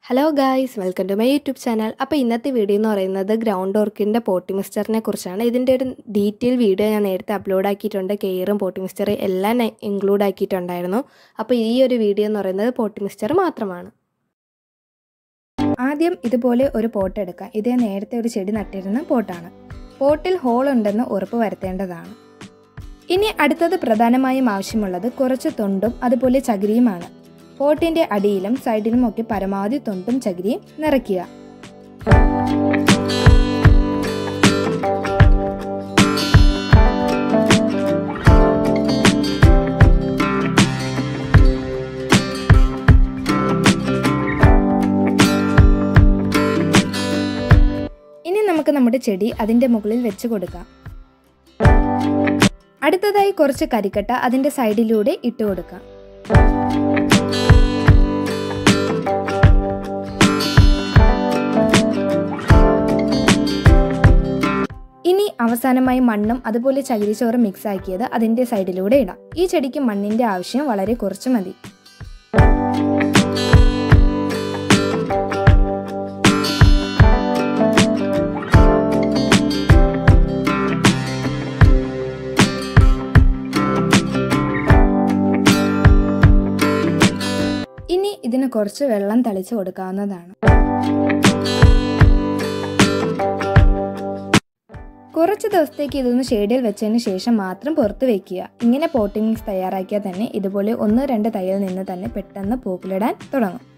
hello guys welcome to my YouTube channel അപ്പോൾ ഇന്നത്തെ video എന്ന് പറയുന്നത് ഗ്രൗണ്ട് ഓർക്കിൻ്റെ പോട്ടി മിക്സ്ചറിനെ കുറിച്ചാണ് ഇതിൻ്റെ ഒരു ഡീറ്റെയിൽ വീഡിയോ ഞാൻ നേരത്തെ അപ്ലോഡ് ആക്കിയിട്ടുണ്ട് കെയറും പോട്ടി മിക്സ്ചർ എല്ലാം ഇൻക്ലൂഡ് ആക്കിയിട്ടുണ്ടായിരുന്നു അപ്പോൾ ഈ ഒരു വീഡിയോ എന്ന് പറയുന്നത് പോട്ടി മിക്സ്ചർ മാത്രമാണ് ആദ്യം ഇതുപോലെ ഒരു പോട്ട് എടുക്കാം ഇത് നേരത്തെ ഒരു ചെടി നട്ടിരുന്ന പോട്ടാണ് പോട്ടിൽ ഹോൾ ഉണ്ടെന്ന് ഉറപ്പ് വരുത്തേണ്ടതാണ് ഇനി അടുത്തത് പ്രധാനമായും ആവശ്യമുള്ളത് കുറച്ച് തൊണ്ടും അതുപോലെ ചകിരിയുമാണ് പോട്ടിന്റെ അടിയിലും സൈഡിലും ഒക്കെ പരമാവധി തൊണ്ടും ചകിരിയും നിറയ്ക്കുക ഇനി നമുക്ക് നമ്മുടെ ചെടി അതിന്റെ മുകളിൽ വെച്ച് കൊടുക്കാം അടുത്തതായി കുറച്ച് കരിക്കട്ട അതിന്റെ സൈഡിലൂടെ ഇട്ട് കൊടുക്കാം ഇനി അവസാനമായി മണ്ണും അതുപോലെ ചകിരിച്ചോറും മിക്സ് ആക്കിയത് അതിന്റെ സൈഡിലൂടെ ഇടാം ഈ ചെടിക്ക് മണ്ണിന്റെ ആവശ്യം വളരെ കുറച്ച് മതി ഇനി ഇതിന് കുറച്ച് വെള്ളം തളിച്ച് കൊടുക്കാവുന്നതാണ് കുറച്ച് ദിവസത്തേക്ക് ഇതൊന്ന് ഷെയ്ഡിൽ വെച്ചതിന് ശേഷം മാത്രം പുറത്ത് വെക്കുക ഇങ്ങനെ പോട്ടിംഗ് മിക്സ് തയ്യാറാക്കിയാൽ തന്നെ ഇതുപോലെ ഒന്ന് രണ്ട് തയ്യൽ നിന്ന് തന്നെ പെട്ടെന്ന് പൂക്കിലിടാൻ തുടങ്ങും